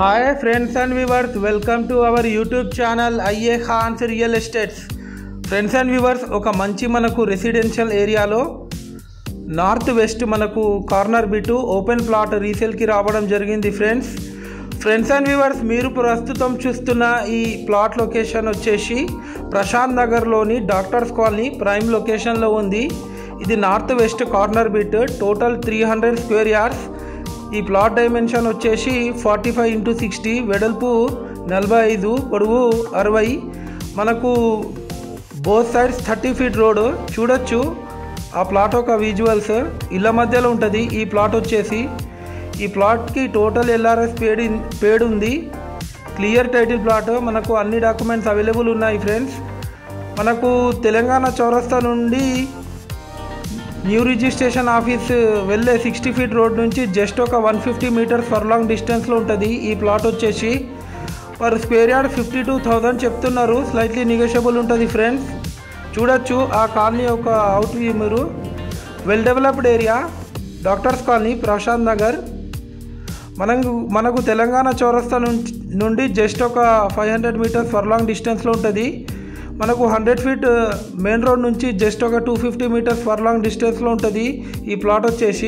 hi friends and viewers welcome to our YouTube channel IA Khans real estates friends and viewers ఒక మంచి మనకు residential ఏరియాలో north west మనకు corner బిటు open plot రీసేల్కి రావడం జరిగింది ఫ్రెండ్స్ ఫ్రెండ్స్ అండ్ వ్యూవర్స్ మీరు ప్రస్తుతం చూస్తున్న ఈ ప్లాట్ లొకేషన్ వచ్చేసి ప్రశాంత్ నగర్లోని డాక్టర్స్ కాలనీ ప్రైమ్ లొకేషన్లో ఉంది ఇది north west corner bit total three hundred square yards ఈ ప్లాట్ డైమెన్షన్ వచ్చేసి ఫార్టీ ఫైవ్ ఇంటూ సిక్స్టీ వెడల్పు నలభై ఐదు పొడవు అరవై మనకు both sides thirty feet road చూడొచ్చు ఆ ప్లాట్ ఒక విజువల్స్ ఇళ్ళ మధ్యలో ఉంటుంది ఈ ప్లాట్ వచ్చేసి ఈ ప్లాట్కి టోటల్ ఎల్ఆర్ఎస్ పేడ్ పేడ్ ఉంది క్లియర్ టైటిల్ ప్లాట్ మనకు అన్ని డాక్యుమెంట్స్ అవైలబుల్ ఉన్నాయి ఫ్రెండ్స్ మనకు తెలంగాణ చౌరస్తా నుండి న్యూ రిజిస్ట్రేషన్ ఆఫీస్ వెళ్ళే సిక్స్టీ ఫీట్ రోడ్ నుంచి జస్ట్ ఒక one fifty metres far long డిస్టెన్స్లో ఉంటుంది ఈ ప్లాట్ వచ్చేసి per square yard fifty two thousand చెప్తున్నారు స్లైట్లీ నెగోషియబుల్ ఉంటుంది ఫ్రెండ్స్ చూడొచ్చు ఆ కాలనీ ఒక అవుట్ వ్యూ మీరు well developed area doctors colony Prashant Nagar మనకు మనకు తెలంగాణ చౌరస్తా నుంచి నుండి జస్ట్ ఒక five hundred metres far long డిస్టెన్స్లో ఉంటుంది మనకు హండ్రెడ్ ఫీట్ మెయిన్ రోడ్ నుంచి జస్ట్ ఒక two fifty metres far long డిస్టెన్స్లో ఉంటుంది ఈ ప్లాట్ వచ్చేసి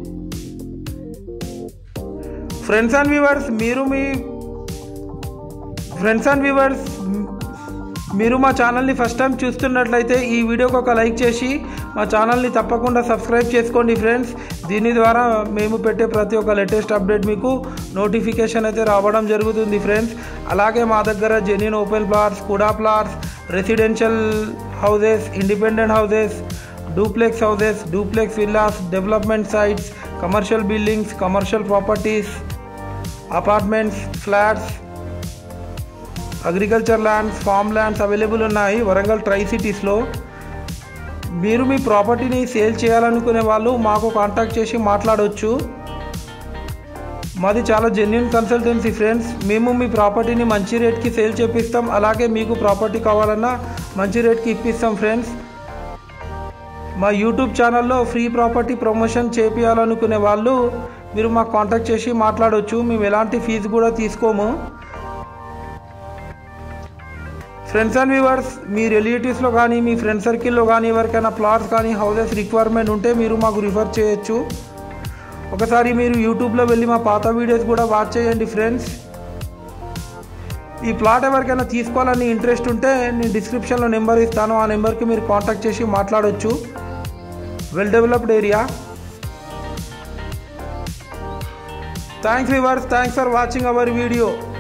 ఫ్రెండ్స్ అండ్ వ్యూవర్స్ మీరు మీ ఫ్రెండ్స్ అండ్ వ్యూవర్స్ మీరు మా ఛానల్ని ఫస్ట్ టైం చూస్తున్నట్లయితే ఈ వీడియోకి ఒక లైక్ చేసి మా ఛానల్ని తప్పకుండా సబ్స్క్రైబ్ చేసుకోండి ఫ్రెండ్స్ దీని ద్వారా మేము పెట్టే ప్రతి ఒక్క లేటెస్ట్ అప్డేట్ మీకు నోటిఫికేషన్ అయితే రావడం జరుగుతుంది ఫ్రెండ్స్ అలాగే మా దగ్గర జెన్యున్ ఓపెన్ ప్లాట్స్ కుడా plots residential houses independent houses duplex houses duplex villas development sites commercial buildings commercial properties apartments flats agriculture lands farm lands available ఉన్నాయి వరంగల్ ట్రై సిటీస్లో మీరు మీ ప్రాపర్టీని సేల్ చేయాలనుకునే వాళ్ళు మాకు కాంటాక్ట్ చేసి మాట్లాడవచ్చు మాది చాలా జెన్యున్ కన్సల్టెన్సీ ఫ్రెండ్స్ మేము మీ ప్రాపర్టీని మంచి రేట్కి సేల్ చేపిస్తాం అలాగే మీకు ప్రాపర్టీ కావాలన్నా మంచి రేట్కి ఇప్పిస్తాం ఫ్రెండ్స్ మా యూట్యూబ్ ఛానల్లో ఫ్రీ ప్రాపర్టీ ప్రమోషన్ చేపించాలనుకునే వాళ్ళు మీరు మాకు కాంటాక్ట్ చేసి మాట్లాడవచ్చు మేము ఎలాంటి ఫీజు కూడా తీసుకోము ఫ్రెండ్స్ అండ్ వ్యూవర్స్ మీ రిలేటివ్స్లో కానీ మీ ఫ్రెండ్ సర్కిల్లో కానీ ఎవరికైనా ప్లాట్స్ కానీ హౌసెస్ రిక్వైర్మెంట్ ఉంటే మీరు మాకు రిఫర్ చేయొచ్చు ఒకసారి మీరు యూట్యూబ్లో వెళ్ళి మా పాత వీడియోస్ కూడా వాచ్ చేయండి ఫ్రెండ్స్ ఈ ప్లాట్ ఎవరికైనా తీసుకోవాలని ఇంట్రెస్ట్ ఉంటే నేను డిస్క్రిప్షన్లో నెంబర్ ఇస్తాను ఆ నెంబర్కి మీరు కాంటాక్ట్ చేసి మాట్లాడవచ్చు well developed area thanks viewers thanks for watching our video